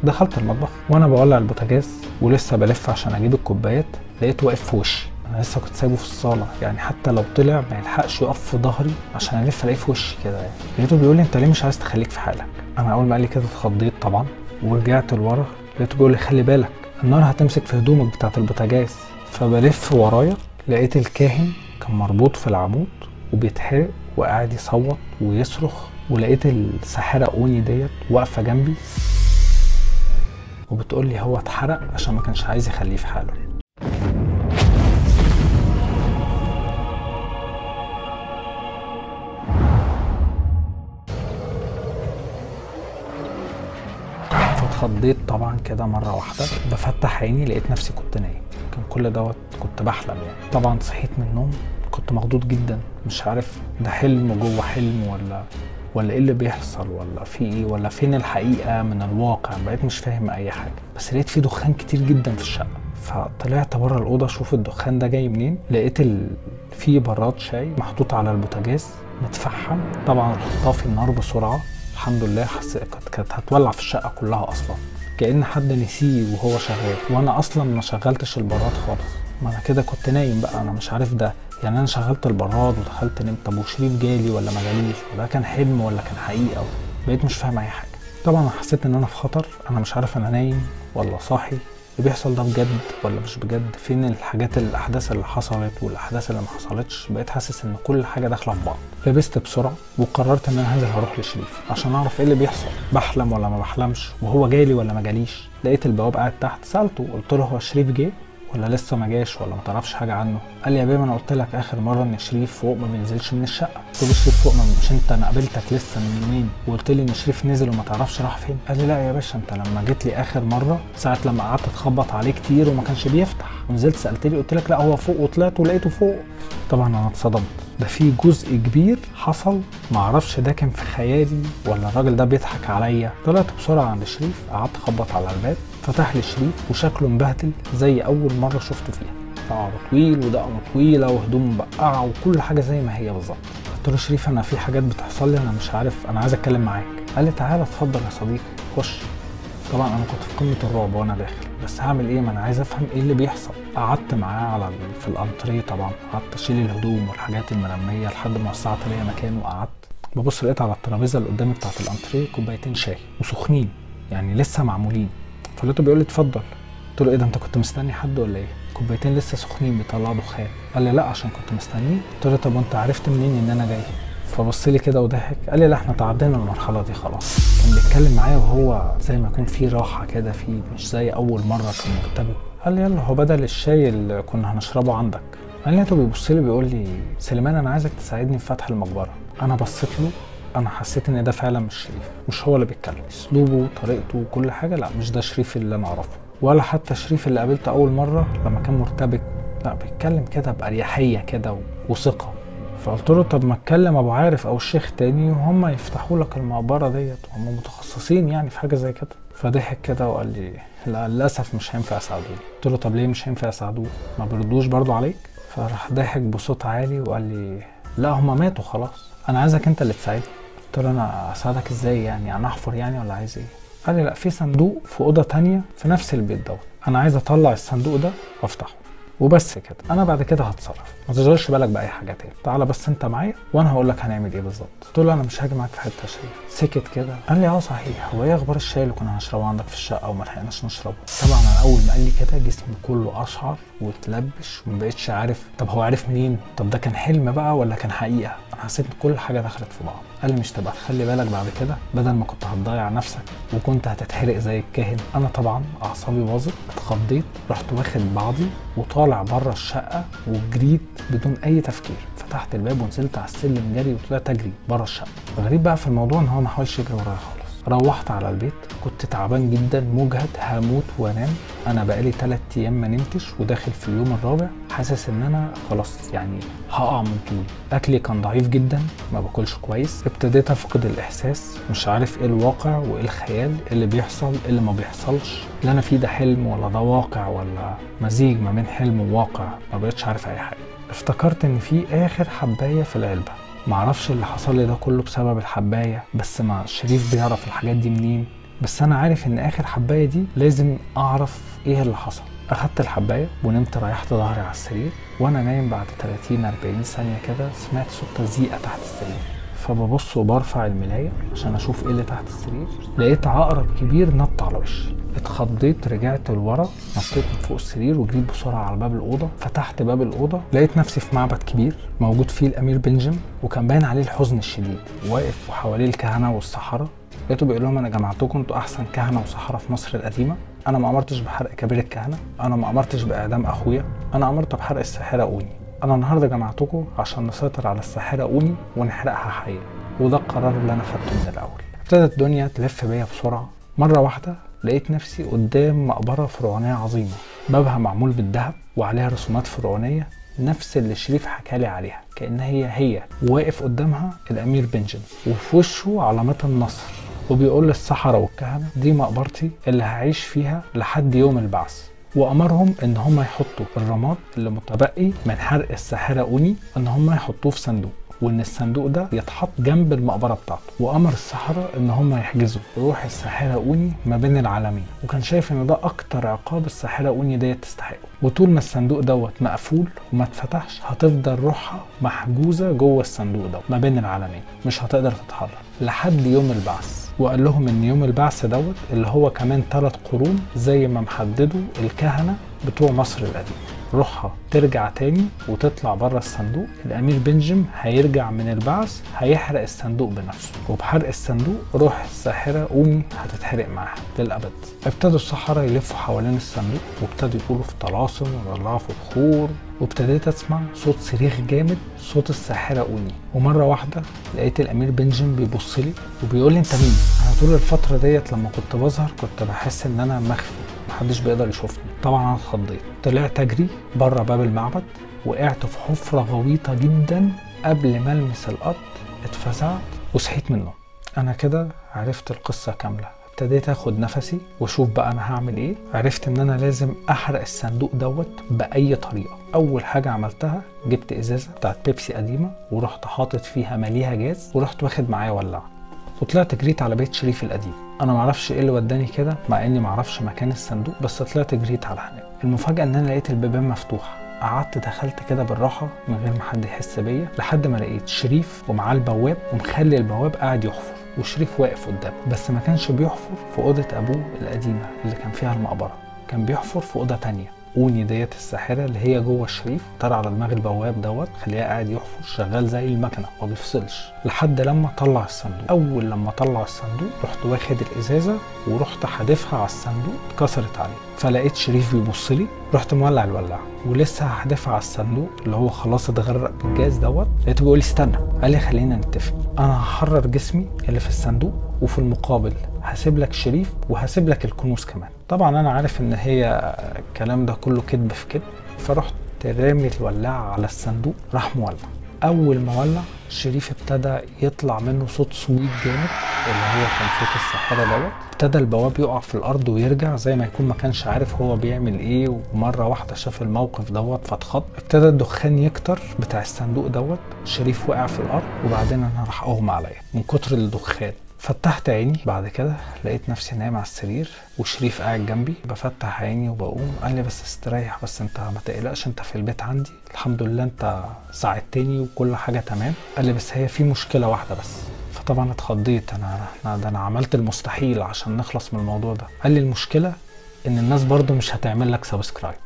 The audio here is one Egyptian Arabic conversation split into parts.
دخلت المطبخ وانا بولع البوتاجاز ولسه بلف عشان اجيب الكوبايات لقيته واقف في وشي انا لسه كنت سايبه في الصاله يعني حتى لو طلع ما يلحقش يقف في ظهري عشان الف الاقيه في وشي كده يعني لقيته بيقول لي انت ليه مش عايز تخليك في حالك انا اول ما قال لي كده اتخضيت طبعا ورجعت لورا لقيته بيقول لي خلي بالك النار هتمسك في هدومك بتاعت البوتاجاز فبلف ورايا لقيت الكاهن كان مربوط في العمود وبيتحرق وقاعد يصوت ويصرخ ولقيت الساحره اوني ديت واقفه جنبي وبتقول لي هو اتحرق عشان ما كانش عايز يخليه في حاله فاتخضيت طبعا كده مره واحده بفتح عيني لقيت نفسي كنت نايم كان كل دوت كنت بحلم يعني طبعا صحيت من النوم كنت مخضوض جدا مش عارف ده حلم جوه حلم ولا ولا ايه اللي بيحصل ولا في ايه ولا فين الحقيقه من الواقع بقيت مش فاهم اي حاجه بس لقيت في دخان كتير جدا في الشقه فطلعت بره الاوضه اشوف الدخان ده جاي منين لقيت ال... في براد شاي محطوط على البوتاجاز متفحم طبعا رحت طافي النار بسرعه الحمد لله حس... كانت كانت هتولع في الشقه كلها اصلا كأن حد نسيه وهو شغال وانا اصلا ما شغلتش البراد خالص ما انا كده كنت نايم بقى انا مش عارف ده يعني انا شغلت البراد ودخلت نمت طب وشريف جالي ولا ما جاليش وده كان حلم ولا كان حقيقه بقيت مش فاهم اي حاجه طبعا انا حسيت ان انا في خطر انا مش عارف انا نايم ولا صاحي اللي بيحصل ده بجد ولا مش بجد فين الحاجات الاحداث اللي حصلت والاحداث اللي ما حصلتش بقيت حاسس ان كل حاجه داخله في بعض لبست بسرعه وقررت ان انا هنزل هروح لشريف عشان اعرف ايه اللي بيحصل بحلم ولا ما بحلمش وهو جالي ولا ما جاليش لقيت البواب قاعد تحت سالته قلت له هو شريف جه ولا لسه ما جاش ولا ما تعرفش حاجه عنه قال لي يا بيه انا قلت لك اخر مره ان شريف فوق ما بينزلش من الشقه قلت له شريف فوق ما مش انت انا قابلتك لسه من يومين وقلت لي ان شريف نزل وما تعرفش راح فين قال لي لا يا باشا انت لما جيت لي اخر مره ساعه لما قعدت تخبط عليه كتير وما كانش بيفتح ونزلت سالت لي قلت لك لا هو فوق وطلعت ولقيته فوق طبعا انا اتصدمت ده في جزء كبير حصل ما اعرفش ده كان في خيالي ولا الراجل ده بيضحك عليا طلعت بسرعه عند شريف قعدت اخبط على الباب فتح لي شريف وشكله مبهدل زي اول مره شفته فيها شعره طويل ودقنه طويله وهدومه مبقعه وكل حاجه زي ما هي بالظبط قلت له شريف انا في حاجات بتحصل لي انا مش عارف انا عايز اتكلم معاك قال لي تعالى اتفضل يا صديقي خش طبعا انا كنت في قمه الرعب وانا داخل بس هعمل ايه ما انا عايز افهم ايه اللي بيحصل قعدت معاه على ال- في الانتريه طبعا قعدت اشيل الهدوم والحاجات المرميه لحد ما وسعت ليا مكان وقعدت ببص لقيت على الترابيزه اللي قدامي بتاعه الانتريه كوبايتين شاي وسخنين يعني لسه معمولين فلقيته بيقول لي اتفضل قلت له ايه ده انت كنت مستني حد ولا ايه كوبايتين لسه سخنين بيطلعوا دخان قال لي لا عشان كنت مستنيه قلت له طب وانت عرفت منين ان انا جاي فبص لي كده وضحك قال لي لا احنا تعدينا المرحله دي خلاص كان بيتكلم معايا وهو زي ما يكون في راحه كده فيه مش زي اول مره كان مرتبط قال لي يلا هو بدل الشاي اللي كنا هنشربه عندك قال لي لقيته بيبص لي بيقول لي سليمان انا عايزك تساعدني في فتح المقبره انا بصيت له انا حسيت ان ده فعلا مش شريف مش هو اللي بيتكلم اسلوبه وطريقته وكل حاجه لا مش ده شريف اللي انا اعرفه ولا حتى شريف اللي قابلته اول مره لما كان مرتبك لا بيتكلم كده باريحيه كده و- وثقه فقلت له طب ما اتكلم ابو عارف او الشيخ تاني وهم يفتحوا لك المقبره ديت هم متخصصين يعني في حاجه زي كده فضحك كده وقال لي لا للاسف مش هينفع يساعدوني قلت له طب ليه مش هينفع يساعدوك ما بيردوش برضو عليك فراح ضحك بصوت عالي وقال لي لا هم ماتوا خلاص انا عايزك انت اللي تساعدني قلت له انا اساعدك ازاي يعني انا احفر يعني ولا عايز ايه قال لي لا في صندوق في اوضه تانية في نفس البيت دوت انا عايز اطلع الصندوق ده وافتحه وبس كده انا بعد كده هتصرف ما تشغلش بالك باي حاجه تاني تعالى بس انت معايا وانا هقول لك هنعمل ايه بالظبط قلت له انا مش هاجي معاك في حته يا شريف سكت كده قال لي اه صحيح هو ايه اخبار الشاي اللي كنا هنشربه عندك في الشقه وما لحقناش نشربه طبعا انا اول ما قال لي كده جسمي كله اشعر واتلبش وما بقتش عارف طب هو عارف منين طب ده كان حلم بقى ولا كان حقيقه انا حسيت ان كل حاجه دخلت في بعض قال لي مش تبقى تخلي بالك بعد كده بدل ما كنت هتضيع نفسك وكنت هتتحرق زي الكاهن انا طبعا اعصابي باظت اتخضيت رحت واخد بعضي وطالع بره الشقه وجريت بدون اي تفكير فتحت الباب ونزلت على السلم جري وطلعت اجري بره الشقه الغريب بقى في الموضوع ان هو ما حاولش يجري ورايا خالص روحت على البيت كنت تعبان جدا مجهد هموت وانام انا بقالي 3 ايام ما نمتش وداخل في اليوم الرابع حاسس ان انا خلاص يعني هقع من طول اكلي كان ضعيف جدا ما باكلش كويس ابتديت افقد الاحساس مش عارف ايه الواقع وايه الخيال إيه اللي بيحصل إيه اللي ما بيحصلش اللي انا فيه ده حلم ولا ده واقع ولا مزيج ما بين حلم وواقع ما بقتش عارف اي حاجه افتكرت ان في اخر حبايه في العلبه معرفش اللي حصل لي ده كله بسبب الحبايه بس ما شريف بيعرف الحاجات دي منين بس انا عارف ان اخر حبايه دي لازم اعرف ايه اللي حصل اخدت الحبايه ونمت ريحت ظهري على السرير وانا نايم بعد 30 40 ثانيه كده سمعت صوت تزييقه تحت السرير فببص وبرفع الملايه عشان اشوف ايه اللي تحت السرير لقيت عقرب كبير نط على وشي اتخضيت رجعت لورا نطيت من فوق السرير وجريت بسرعه على باب الاوضه فتحت باب الاوضه لقيت نفسي في معبد كبير موجود فيه الامير بنجم وكان باين عليه الحزن الشديد واقف وحواليه الكهنه والسحره لقيته بيقول لهم انا جمعتكم انتوا احسن كهنه وسحره في مصر القديمه انا ما امرتش بحرق كبير الكهنه انا ما امرتش باعدام اخويا انا امرت بحرق الساحره اوني انا النهارده جمعتكم عشان نسيطر على الساحره اوني ونحرقها حيه وده القرار اللي انا خدته من الاول ابتدت الدنيا تلف بيا بسرعه مره واحده لقيت نفسي قدام مقبره فرعونيه عظيمه بابها معمول بالذهب وعليها رسومات فرعونيه نفس اللي شريف حكالي عليها كانها هي هي وواقف قدامها الامير بنجن وفي وشه علامات النصر وبيقول للسحرة والكهنة دي مقبرتي اللي هعيش فيها لحد يوم البعث وأمرهم إن هم يحطوا الرماد اللي متبقي من حرق الساحرة أوني إن هم يحطوه في صندوق وإن الصندوق ده يتحط جنب المقبرة بتاعته وأمر السحرة إن هم يحجزوا روح الساحرة أوني ما بين العالمين وكان شايف إن ده أكتر عقاب الساحرة أوني ديت تستحقه وطول ما الصندوق دوت مقفول وما اتفتحش هتفضل روحها محجوزة جوه الصندوق دوت ما بين العالمين مش هتقدر تتحرك لحد يوم البعث وقال لهم ان يوم البعث دوت اللي هو كمان ثلاث قرون زي ما محددوا الكهنه بتوع مصر القديم روحها ترجع تاني وتطلع بره الصندوق الامير بنجم هيرجع من البعث هيحرق الصندوق بنفسه وبحرق الصندوق روح الساحره اومي هتتحرق معاها للابد ابتدوا السحرة يلفوا حوالين الصندوق وابتدوا يقولوا في طلاسم ويولعوا في بخور وابتديت اسمع صوت صريخ جامد صوت الساحره اوني ومره واحده لقيت الامير بنجم بيبص لي وبيقول لي انت مين انا طول الفتره ديت لما كنت بظهر كنت بحس ان انا مخفي محدش بيقدر يشوفني طبعا انا اتخضيت طلعت اجري بره باب المعبد وقعت في حفره غويطه جدا قبل ما المس الارض اتفزعت وصحيت منه انا كده عرفت القصه كامله ابتديت اخد نفسي واشوف بقى انا هعمل ايه عرفت ان انا لازم احرق الصندوق دوت باي طريقه اول حاجه عملتها جبت ازازه بتاعت بيبسي قديمه ورحت حاطط فيها مليها جاز ورحت واخد معايا ولاعه وطلعت جريت على بيت شريف القديم انا معرفش ايه اللي وداني كده مع اني معرفش مكان الصندوق بس طلعت جريت على هناك المفاجاه ان انا لقيت البيبان مفتوحه قعدت دخلت كده بالراحه من غير ما حد يحس بيا لحد ما لقيت شريف ومعاه البواب ومخلي البواب قاعد يحفر وشريف واقف قدامه بس ما كانش بيحفر في اوضه ابوه القديمه اللي كان فيها المقبره كان بيحفر في اوضه تانية اوني ديت الساحره اللي هي جوه الشريف طلع على دماغ البواب دوت خليه قاعد يحفر شغال زي المكنه ما بيفصلش لحد لما طلع الصندوق اول لما طلع الصندوق رحت واخد الازازه ورحت حادفها على الصندوق اتكسرت عليه فلقيت شريف بيبص لي رحت مولع الولاعه ولسه هحدفها على الصندوق اللي هو خلاص اتغرق بالجاز دوت لقيته بيقول لي استنى قال لي خلينا نتفق انا هحرر جسمي اللي في الصندوق وفي المقابل هسيب لك شريف وهسيب لك الكنوز كمان طبعا انا عارف ان هي الكلام ده كله كذب في كذب فرحت رامي الولاعه على الصندوق راح مولع اول ما ولع شريف ابتدى يطلع منه صوت صويت جامد اللي هو كان صوت الساحره دوت ابتدى البواب يقع في الارض ويرجع زي ما يكون ما كانش عارف هو بيعمل ايه ومره واحده شاف الموقف دوت فاتخض ابتدى الدخان يكتر بتاع الصندوق دوت شريف وقع في الارض وبعدين انا راح اغمى عليا من كتر الدخان فتحت عيني بعد كده لقيت نفسي نايم على السرير وشريف قاعد جنبي بفتح عيني وبقوم قال لي بس استريح بس انت ما تقلقش انت في البيت عندي الحمد لله انت ساعدتني وكل حاجه تمام قال لي بس هي في مشكله واحده بس فطبعا اتخضيت انا انا ده انا عملت المستحيل عشان نخلص من الموضوع ده قال لي المشكله ان الناس برضو مش هتعمل لك سبسكرايب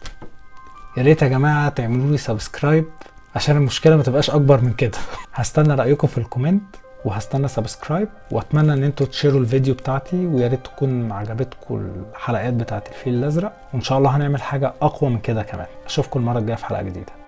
يا ريت يا جماعه تعملوا لي سبسكرايب عشان المشكله ما تبقاش اكبر من كده هستنى رايكم في الكومنت وهستنى سبسكرايب واتمنى ان انتوا تشيروا الفيديو بتاعتي ويا ريت تكون عجبتكم الحلقات بتاعت الفيل الازرق وان شاء الله هنعمل حاجه اقوى من كده كمان اشوفكم المره الجايه في حلقه جديده